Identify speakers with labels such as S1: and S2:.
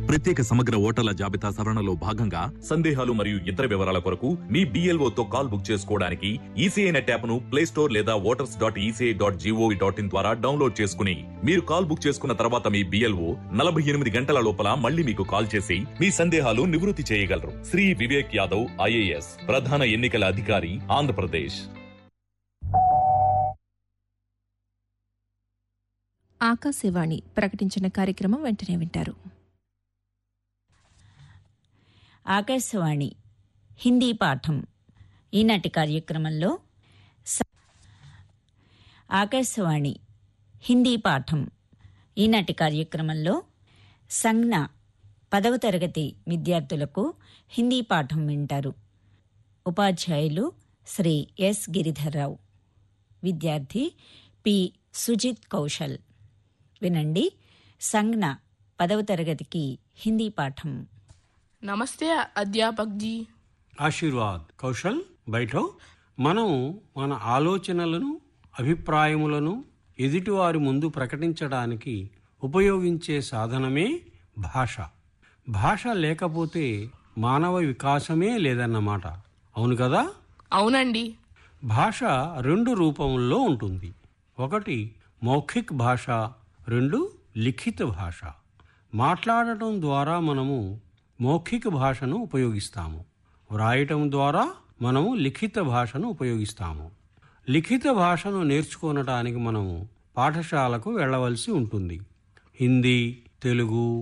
S1: ప్రత్యేక సమగ్ర ఓటర్ల జాబితా సవరణలో భాగంగా సందేహాలు మరియు ఇతర వివరాల కొరకు మీ BLO తో కాల్ బుక్ చేసుకోవడానికి ఈసీఐ నెట్ యాప్ ను ప్లే స్టోర్ లేదా voters dot ECI dot gov dot in ద్వారా డౌన్లోడ్ చేసుకుని మీరు కాల్ బుక్ చేసుకున్న తర్వాత మీ బిఎల్ఓ నలభై ఎనిమిది గంటల లోపల మళ్ళీ మీకు కాల్ చేసి మీ సందేహాలు నివృత్తి చేయగలరు శ్రీ వివేక్ యాదవ్ ఐఏఎస్ ప్రధాన ఎన్నికల అధికారి ఆంధ్రప్రదేశ్
S2: ఆకాశవాణి ప్రకటించిన కార్యక్రమం వెంటనే వింటారు
S3: ఆకాశవాణి హిందీ పాఠం ఈనాటి కార్యక్రమంలో స- ఆకాశవాణి హిందీ పాఠం ఈనాటి కార్యక్రమంలో సంజ్ఞ పదవ తరగతి విద్యార్థులకు హిందీ పాఠం వింటారు ఉపాధ్యాయులు శ్రీ ఎస్ గిరిధర్రావు విద్యార్థి పి సుజిత్ కౌశల్ వినండి సంజ్ఞ పదవ తరగతికి హిందీ పాఠం
S4: నమస్తే అధ్యాపక్ జీ
S5: ఆశీర్వాద్ కౌశల్ బయట మనం మన ఆలోచనలను అభిప్రాయములను ఎదుటివారి ముందు ప్రకటించడానికి ఉపయోగించే సాధనమే భాష భాష లేకపోతే మానవ వికాసమే లేదన్నమాట అవును కదా
S4: అవునండి
S5: భాష రెండు రూపంలో ఉంటుంది ఒకటి మౌఖిక్ భాష రెండు లిఖిత భాష మాట్లాడటం ద్వారా మనము మౌఖిక భాషను ఉపయోగిస్తాము వ్రాయటం ద్వారా మనము లిఖిత భాషను ఉపయోగిస్తాము లిఖిత భాషను నేర్చుకోనటానికి మనము పాఠశాలకు వెళ్ళవలసి ఉంటుంది హిందీ తెలుగు